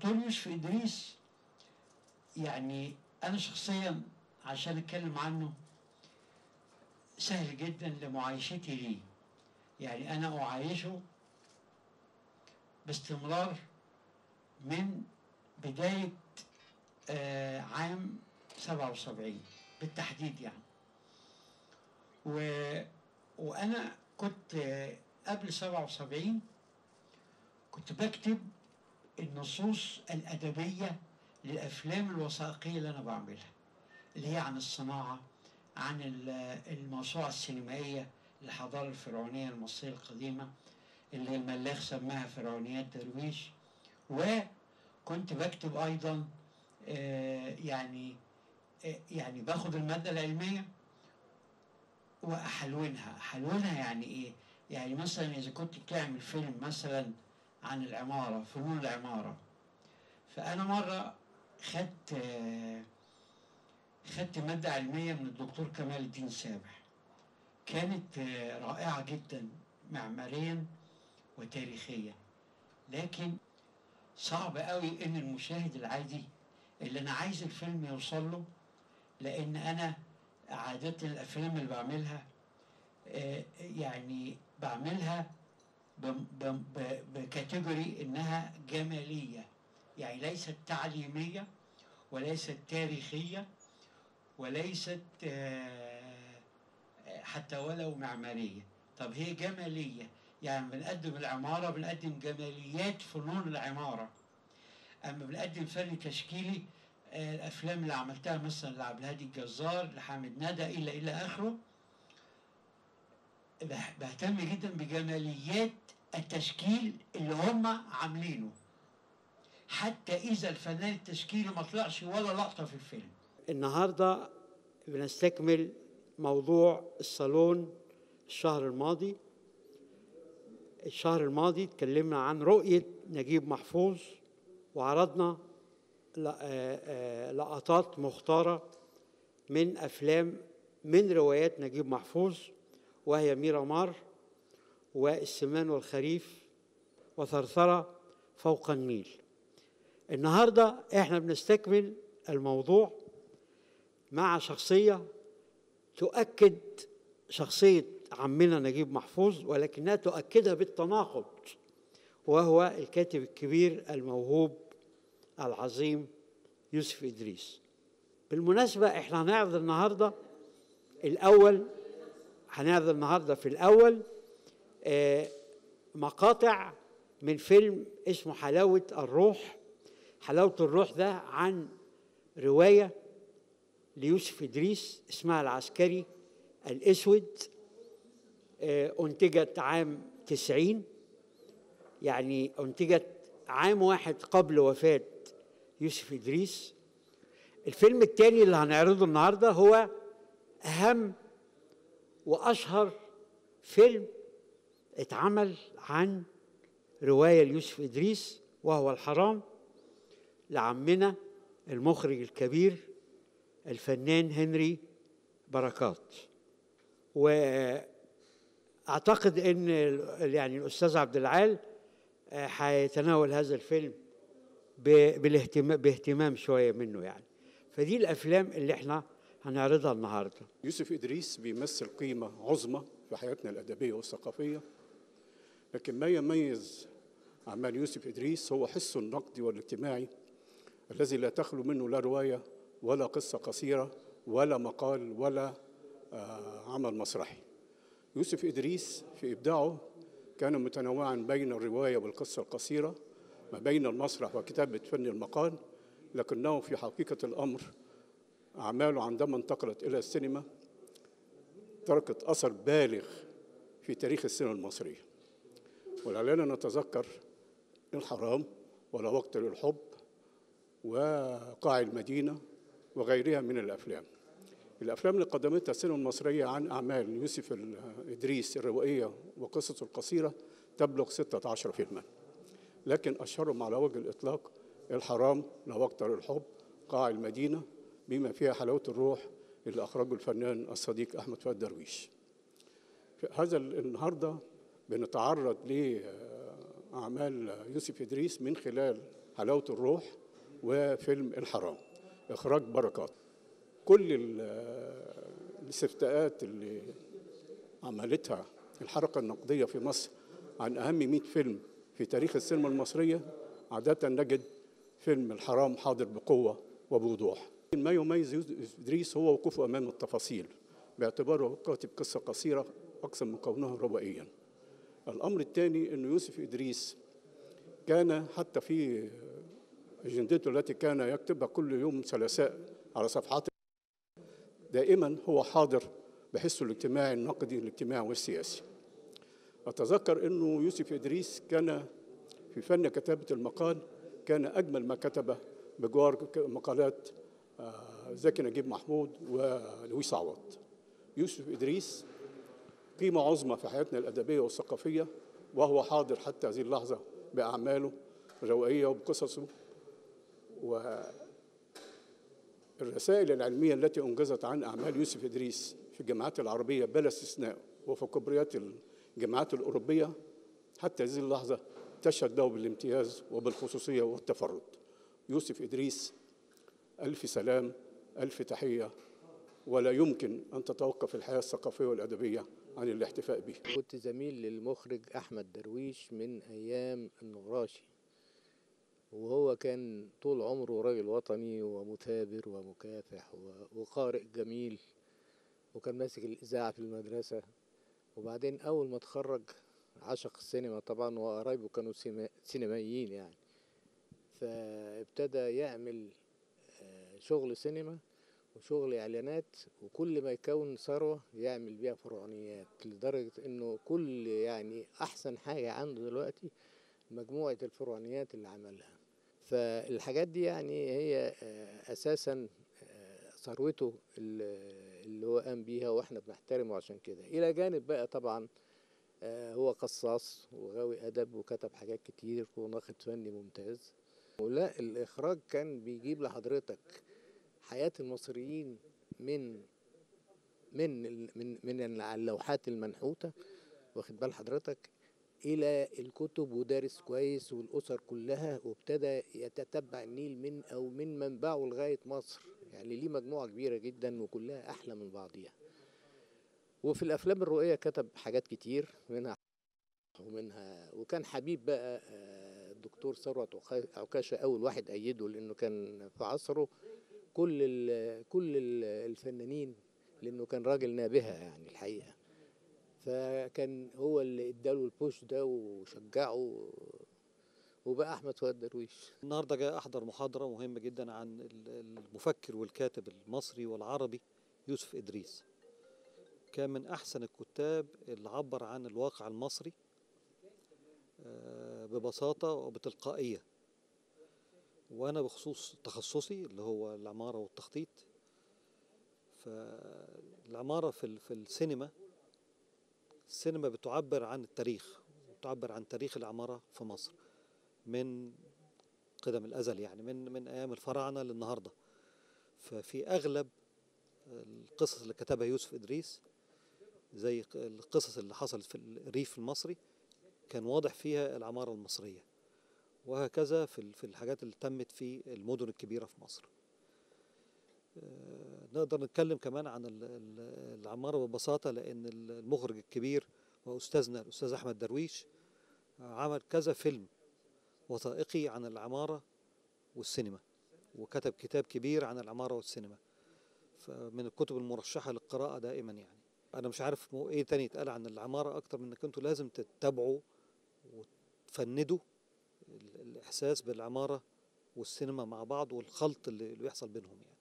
دكتور يوسف إدريس يعني أنا شخصيا عشان أتكلم عنه سهل جدا لمعايشتي ليه يعني أنا أعايشه باستمرار من بداية آه عام 77 بالتحديد يعني و... وأنا كنت آه قبل 77 كنت بكتب النصوص الأدبية للأفلام الوثائقية اللي أنا بعملها اللي هي عن الصناعة عن الموسوعة السينمائية للحضارة الفرعونية المصرية القديمة اللي الملاخ سماها فرعونيات درويش وكنت بكتب أيضا آه يعني آه يعني باخد المادة العلمية وأحلونها أحلونها يعني إيه؟ يعني مثلا إذا كنت بتعمل فيلم مثلا عن العمارة فنون العمارة فأنا مرة خدت آه خدت مادة علمية من الدكتور كمال الدين سابح كانت رائعة جدا معماريا وتاريخيا لكن صعب قوي ان المشاهد العادي اللي انا عايز الفيلم يوصل له لان انا عادة الافلام اللي بعملها يعني بعملها بكاتيجوري انها جمالية يعني ليست تعليمية وليست تاريخية وليست حتى ولو معمارية طب هي جمالية يعني بنقدم العمارة بنقدم جماليات فنون العمارة أما بنقدم فن تشكيلي الأفلام اللي عملتها مثلا لعبد الهادي الجزار لحامد ندى إلى إلى آخره بهتم جدا بجماليات التشكيل اللي هم عاملينه حتى إذا الفنان التشكيلي ما طلعش ولا لقطة في الفيلم النهارده بنستكمل موضوع الصالون الشهر الماضي الشهر الماضي اتكلمنا عن رؤية نجيب محفوظ وعرضنا لقطات مختارة من أفلام من روايات نجيب محفوظ وهي ميرا مار والسمان والخريف وثرثرة فوق النيل النهاردة احنا بنستكمل الموضوع مع شخصية تؤكد شخصية عمنا نجيب محفوظ ولكنها تؤكدها بالتناقض وهو الكاتب الكبير الموهوب العظيم يوسف إدريس بالمناسبة احنا هنعرض النهاردة الأول هنعرض النهاردة في الأول آه مقاطع من فيلم اسمه حلاوة الروح حلاوة الروح ده عن رواية ليوسف إدريس اسمها العسكري الأسود أنتجت عام تسعين يعني أنتجت عام واحد قبل وفاة يوسف إدريس الفيلم الثاني اللي هنعرضه النهاردة هو أهم وأشهر فيلم اتعمل عن رواية ليوسف إدريس وهو الحرام لعمنا المخرج الكبير الفنان هنري بركات واعتقد ان يعني الاستاذ عبد العال هيتناول هذا الفيلم بالاهتمام باهتمام شويه منه يعني فدي الافلام اللي احنا هنعرضها النهارده يوسف ادريس بيمثل قيمه عظمى في حياتنا الادبيه والثقافيه لكن ما يميز اعمال يوسف ادريس هو حسه النقدي والاجتماعي الذي لا تخلو منه لا روايه ولا قصة قصيرة ولا مقال ولا عمل مسرحي يوسف إدريس في إبداعه كان متنوعا بين الرواية والقصة القصيرة ما بين المسرح وكتابة فن المقال لكنه في حقيقة الأمر أعماله عندما انتقلت إلى السينما تركت أثر بالغ في تاريخ السينما المصرية ولعلنا نتذكر الحرام ولا وقت للحب وقاع المدينة وغيرها من الأفلام الأفلام اللي قدمتها السينما المصرية عن أعمال يوسف إدريس الروائية وقصصه القصيرة تبلغ 16 فيلما لكن أشهرهم على وجه الإطلاق الحرام لا وقت للحب قاع المدينة بما فيها حلاوة الروح اللي أخرجه الفنان الصديق أحمد فؤاد درويش هذا النهاردة بنتعرض أعمال يوسف إدريس من خلال حلاوة الروح وفيلم الحرام إخراج بركات كل ال- الاستفتاءات اللي عملتها الحركة النقدية في مصر عن أهم 100 فيلم في تاريخ السينما المصرية عادة نجد فيلم الحرام حاضر بقوة وبوضوح ما يميز يوسف إدريس هو وقوفه أمام التفاصيل باعتباره كاتب قصة قصيرة أكثر من كونها روائيا الأمر الثاني أن يوسف إدريس كان حتى في أجندته التي كان يكتبها كل يوم ثلاثاء على صفحات دائما هو حاضر بحسه الاجتماعي النقدي الاجتماعي والسياسي أتذكر أنه يوسف إدريس كان في فن كتابة المقال كان أجمل ما كتبه بجوار ك- مقالات آه، زكي نجيب محمود ولويس عوض يوسف إدريس قيمة عظمى في حياتنا الأدبية والثقافية وهو حاضر حتى هذه اللحظة بأعماله الروائية وبقصصه والرسائل العلمية التي أنجزت عن أعمال يوسف إدريس في الجامعات العربية بلا استثناء وفي كبريات الجامعات الأوروبية حتى هذه اللحظة تشهد له بالامتياز وبالخصوصية والتفرد يوسف إدريس ألف سلام ألف تحية ولا يمكن أن تتوقف الحياة الثقافية والأدبية عن الاحتفاء به كنت زميل للمخرج أحمد درويش من أيام النغراشي وهو كان طول عمره راجل وطني ومثابر ومكافح و- وقارئ جميل وكان ماسك الإذاعة في المدرسة وبعدين أول ما اتخرج عشق السينما طبعا وقرايبه كانوا سيما- سينمائيين يعني فابتدى يعمل آه، شغل سينما وشغل اعلانات وكل ما يكون ثروه يعمل بيها فرعونيات لدرجه انه كل يعني احسن حاجه عنده دلوقتي مجموعه الفرعونيات اللي عملها فالحاجات دي يعني هي آه، اساسا آه، ثروته اللي اللي هو قام بيها واحنا بنحترمه عشان كده الى جانب بقى طبعا آه، هو قصاص وغاوي ادب وكتب حاجات كتير وناقد فني ممتاز ولا الاخراج كان بيجيب لحضرتك حياة المصريين من من ال- من من اللوحات المنحوتة واخد بال حضرتك إلى الكتب ودارس كويس والأسر كلها وابتدى يتتبع النيل من أو من منبعه لغاية مصر يعني ليه مجموعة كبيرة جدا وكلها أحلى من بعضيها وفي الأفلام الرؤية كتب حاجات كتير منها ومنها وكان حبيب بقى آه، الدكتور ثروت عكا- عكاشة أول واحد أيده لأنه كان في عصره كل ال كل ال الفنانين لانه كان راجل نابهه يعني الحقيقه فكان هو اللي اداله البوش ده وشجعه وبقى احمد فؤاد درويش النهارده جاي احضر محاضره مهمه جدا عن ال- المفكر والكاتب المصري والعربي يوسف ادريس كان من احسن الكتاب اللي عبر عن الواقع المصري آه، ببساطه وبتلقائيه وانا بخصوص تخصصي اللي هو العماره والتخطيط فالعماره في ال- في السينما السينما بتعبر عن التاريخ بتعبر عن تاريخ العماره في مصر من قدم الازل يعني من من ايام الفراعنه للنهارده ففي اغلب القصص اللي كتبها يوسف ادريس زي ق- القصص اللي حصلت في الريف المصري كان واضح فيها العماره المصريه وهكذا في ال- في الحاجات اللي تمت في المدن الكبيره في مصر آه، نقدر نتكلم كمان عن ال- ال- العماره ببساطه لان ال- المخرج الكبير واستاذنا الاستاذ احمد درويش آه، عمل كذا فيلم وثائقي عن العمارة والسينما وكتب كتاب كبير عن العمارة والسينما فمن الكتب المرشحة للقراءة دائما يعني أنا مش عارف مو إيه تاني يتقال عن العمارة أكتر من إنك أنتوا لازم تتبعوا وتفندوا ال- الإحساس بالعمارة والسينما مع بعض والخلط اللي اللي بيحصل بينهم يعني